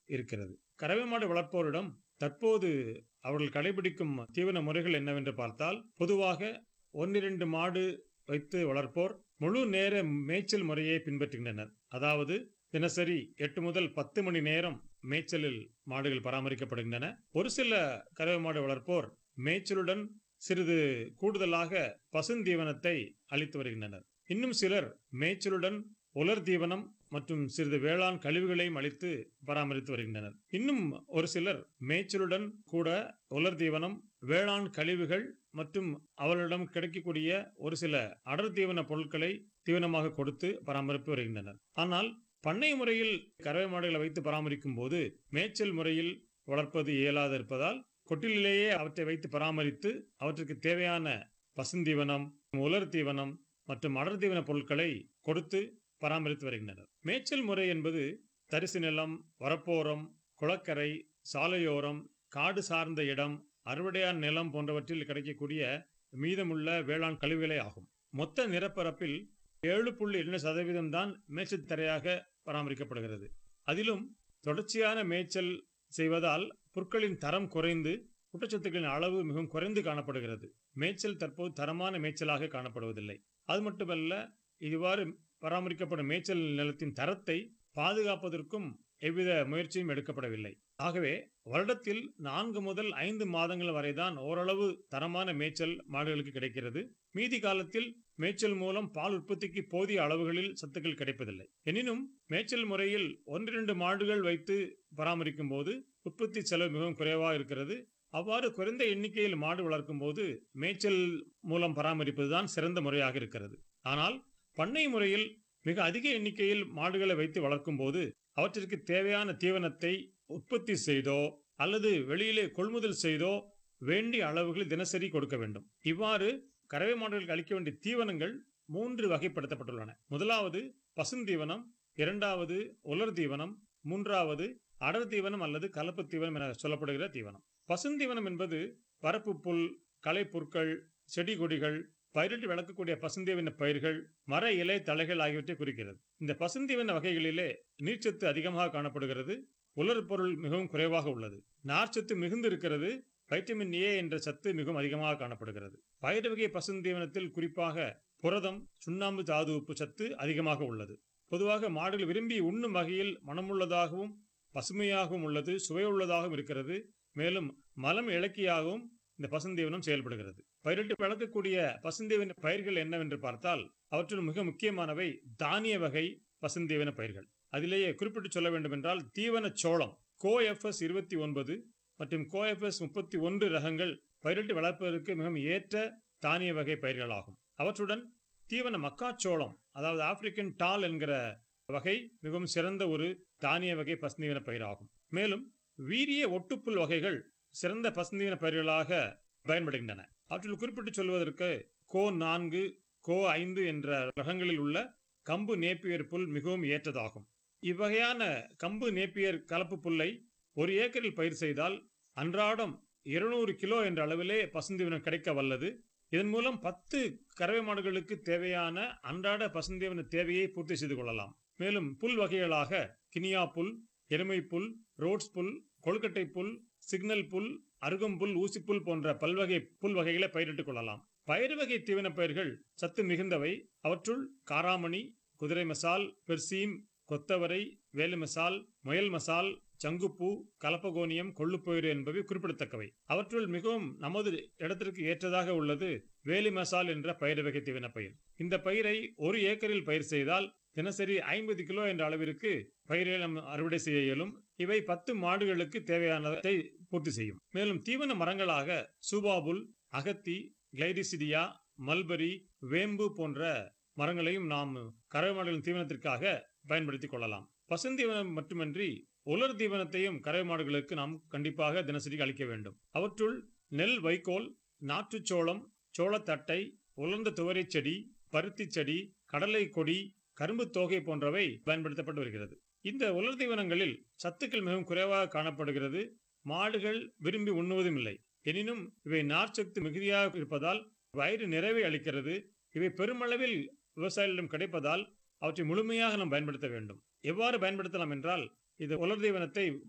இருக்கிறது கறவை மாடு வளர்ப்போரிடம் தற்போது அவர்கள் கடைபிடிக்கும் தீவன முறைகள் என்னவென்று பார்த்தால் பொதுவாக ஒன்னிரண்டு மாடு வைத்து வளர்ப்போர் முழு நேர மேய்ச்சல் முறையை பின்பற்றுகின்றனர் அதாவது தினசரி எட்டு முதல் பத்து மணி நேரம் மேய்ச்சலில் மாடுகள் பராமரிக்கப்படுகின்றன ஒரு சில கறவை மாடு வளர்ப்போர் மேய்ச்சலுடன் சிறிது கூடுதலாக பசுந்தீவனத்தை அளித்து வருகின்றனர் இன்னும் சிலர் மேய்ச்சலுடன் உலர் தீவனம் மற்றும் சிறிது வேளாண் கழிவுகளையும் அளித்து பராமரித்து வருகின்றனர் இன்னும் ஒரு சிலர் மேய்ச்சலுடன் கூட உலர் தீவனம் வேளாண் கழிவுகள் மற்றும் அவர்களிடம் கிடைக்கக்கூடிய ஒரு சில அடர் தீவன பொருட்களை தீவனமாக கொடுத்து பராமரித்து வருகின்றனர் ஆனால் பண்ணை முறையில் கறவை மாடுகளை வைத்து பராமரிக்கும் போது மேய்ச்சல் முறையில் வளர்ப்பது இயலாது இருப்பதால் கொட்டிலேயே அவற்றை வைத்து பராமரித்து அவற்றுக்கு தேவையான பசுந்தீவனம் உலர் தீவனம் மற்றும் அடர் தீவன பொருட்களை கொடுத்து பராமரித்து வருகின்றனர் மேய்ச்சல் முறை என்பது தரிசு நிலம் வரப்போரம் குளக்கரை சாலையோரம் காடு சார்ந்த இடம் அறுவடையான் நிலம் போன்றவற்றில் கிடைக்கக்கூடிய மீதமுள்ள வேளாண் கழிவுகளே ஆகும் மொத்த நிலப்பரப்பில் ஏழு புள்ளி இரண்டு சதவீதம் தான் மேய்ச்சல் தரையாக பராமரிக்கப்படுகிறது அதிலும் தொடர்ச்சியான மேய்ச்சல் செய்வதால் புற்களின் தரம் குறைந்து ஊட்டச்சத்துக்களின் அளவு மிகவும் குறைந்து காணப்படுகிறது மேய்ச்சல் தற்போது தரமான மேய்ச்சலாக காணப்படுவதில்லை அது மட்டுமல்ல இவ்வாறு பராமரிக்கப்படும் மேய்ச்சல் நிலத்தின் தரத்தை பாதுகாப்பதற்கும் எவ்வித முயற்சியும் எடுக்கப்படவில்லை ஆகவே வருடத்தில் நான்கு முதல் ஐந்து மாதங்கள் வரைதான் ஓரளவு தரமான மேய்ச்சல் மாடுகளுக்கு கிடைக்கிறது மீதி காலத்தில் மேய்ச்சல் மூலம் பால் உற்பத்திக்கு போதிய அளவுகளில் சத்துக்கள் கிடைப்பதில்லை எனினும் மேய்ச்சல் முறையில் ஒன்றிரண்டு மாடுகள் வைத்து பராமரிக்கும் போது உற்பத்தி செலவு மிகவும் குறைவாக இருக்கிறது அவ்வாறு குறைந்த எண்ணிக்கையில் மாடு வளர்க்கும் போது மேய்ச்சல் மூலம் பராமரிப்பதுதான் சிறந்த முறையாக இருக்கிறது ஆனால் பண்ணை முறையில் மிக அதிக எண்ணிக்கையில் மாடுகளை வைத்து வளர்க்கும் போது அவற்றிற்கு தேவையான தீவனத்தை உற்பத்தி செய்தோ அல்லது வெளியிலே கொள்முதல் செய்தோ வேண்டிய அளவுகளில் தினசரி கொடுக்க வேண்டும் இவ்வாறு கறவை மாடுகளுக்கு அளிக்க வேண்டிய தீவனங்கள் மூன்று வகைப்படுத்தப்பட்டுள்ளன முதலாவது பசுந்தீவனம் இரண்டாவது உலர் தீவனம் மூன்றாவது அடர் தீவனம் அல்லது கலப்பு தீவனம் என சொல்லப்படுகிற தீவனம் பசுந்தீவனம் என்பது பரப்பு புல் களை புற்கள் செடி கொடிகள் பயிரிட்டு வளர்க்கக்கூடிய பசுந்தீவன பயிர்கள் மர இலை தலைகள் ஆகியவற்றை குறிக்கிறது இந்த பசுந்தீவன வகைகளிலே நீர்ச்சத்து அதிகமாக காணப்படுகிறது உலர் பொருள் மிகவும் குறைவாக உள்ளது நார்ச்சத்து மிகுந்து இருக்கிறது வைட்டமின் ஏ என்ற சத்து மிகவும் அதிகமாக காணப்படுகிறது பயிர் வகை பசுந்தீவனத்தில் குறிப்பாக புரதம் சுண்ணாம்பு தாது உப்பு சத்து அதிகமாக உள்ளது பொதுவாக மாடுகள் விரும்பி உண்ணும் வகையில் மனமுள்ளதாகவும் பசுமையாகவும் உள்ளது சுவையுள்ளதாகவும் இருக்கிறது மேலும் மலம் இலக்கியாகவும் இந்த பசுந்தீவனம் செயல்படுகிறது பயிரிட்டு வளர்க்கக்கூடிய பசுந்தீவன பயிர்கள் என்னவென்று பார்த்தால் அவற்றில் மிக முக்கியமானவை தானிய வகை பசுந்தீவன பயிர்கள் அதிலேயே குறிப்பிட்டு சொல்ல வேண்டும் என்றால் தீவன சோளம் கோ எஃப்எஸ் இருபத்தி ஒன்பது மற்றும் கோ எஃப்எஸ் முப்பத்தி ஒன்று ரகங்கள் பயிரிட்டு வளர்ப்பதற்கு மிகவும் ஏற்ற தானிய வகை பயிர்களாகும் அவற்றுடன் தீவன மக்காச்சோளம் அதாவது ஆப்பிரிக்கன் டால் என்கிற வகை மிகவும் சிறந்த ஒரு தானிய வகை பசுந்தீவன பயிராகும் மேலும் வீரிய ஒட்டுப்புல் வகைகள் சிறந்த பசுந்தீவன பயிர்களாக பயன்படுகின்றன அவற்றில் குறிப்பிட்டு சொல்வதற்கு கோ நான்கு கோ ஐந்து என்ற ரகங்களில் உள்ள கம்பு நேப்பியர் புல் மிகவும் ஏற்றதாகும் இவ்வகையான கம்பு நேப்பியர் கலப்பு புல்லை ஒரு ஏக்கரில் பயிர் செய்தால் அன்றாடம் இருநூறு கிலோ என்ற அளவிலே பசுந்தீவனம் கிடைக்க வல்லது இதன் மூலம் பத்து கறவை மாடுகளுக்கு தேவையான அன்றாட பசுந்தீவன தேவையை பூர்த்தி செய்து கொள்ளலாம் மேலும் புல் வகைகளாக கினியா புல் எருமை புல் ரோட்ஸ் புல் கொழுக்கட்டை புல் சிக்னல் புல் அருகம்புல் ஊசிப்புல் போன்ற பல்வகை புல் வகைகளை பயிரிட்டுக் கொள்ளலாம் பயிர் வகை தீவன பயிர்கள் சத்து மிகுந்தவை அவற்றுள் காராமணி குதிரை மசால் பெர்சீம் கொத்தவரை வேலு மசால் முயல் மசால் சங்குப்பூ கலப்பகோனியம் கொள்ளுப்பயிறு என்பவை குறிப்பிடத்தக்கவை அவற்றுள் மிகவும் நமது இடத்திற்கு ஏற்றதாக உள்ளது வேலி மசால் என்ற பயிர் வகை தீவன பயிர் இந்த பயிரை ஒரு ஏக்கரில் பயிர் செய்தால் தினசரி ஐம்பது கிலோ என்ற அளவிற்கு பயிரை நாம் அறுவடை செய்ய இயலும் இவை பத்து மாடுகளுக்கு தேவையானதை பூர்த்தி செய்யும் மேலும் தீவன மரங்களாக சூபாபுல் அகத்தி கிளைடிசிடியா மல்பரி வேம்பு போன்ற மரங்களையும் நாம் கறவை மாடுகளின் தீவனத்திற்காக பயன்படுத்திக் கொள்ளலாம் பசுந்தீவனம் மட்டுமின்றி உலர் தீவனத்தையும் கறவை மாடுகளுக்கு நாம் கண்டிப்பாக தினசரி அளிக்க வேண்டும் அவற்றுள் நெல் வைக்கோல் நாற்றுச்சோளம் சோளத்தட்டை உலர்ந்த துவரை செடி பருத்தி செடி கடலை கொடி கரும்பு தோகை போன்றவை பயன்படுத்தப்பட்டு வருகிறது இந்த உலர் தீவனங்களில் சத்துக்கள் மிகவும் குறைவாக காணப்படுகிறது மாடுகள் விரும்பி உண்ணுவதும் இல்லை எனினும் இவை நார்ச்சத்து மிகுதியாக இருப்பதால் வயிறு நிறைவை அளிக்கிறது இவை பெருமளவில் விவசாயிகளிடம் கிடைப்பதால் அவற்றை முழுமையாக நாம் பயன்படுத்த வேண்டும் எவ்வாறு பயன்படுத்தலாம் என்றால் இது உலர் தீவனத்தை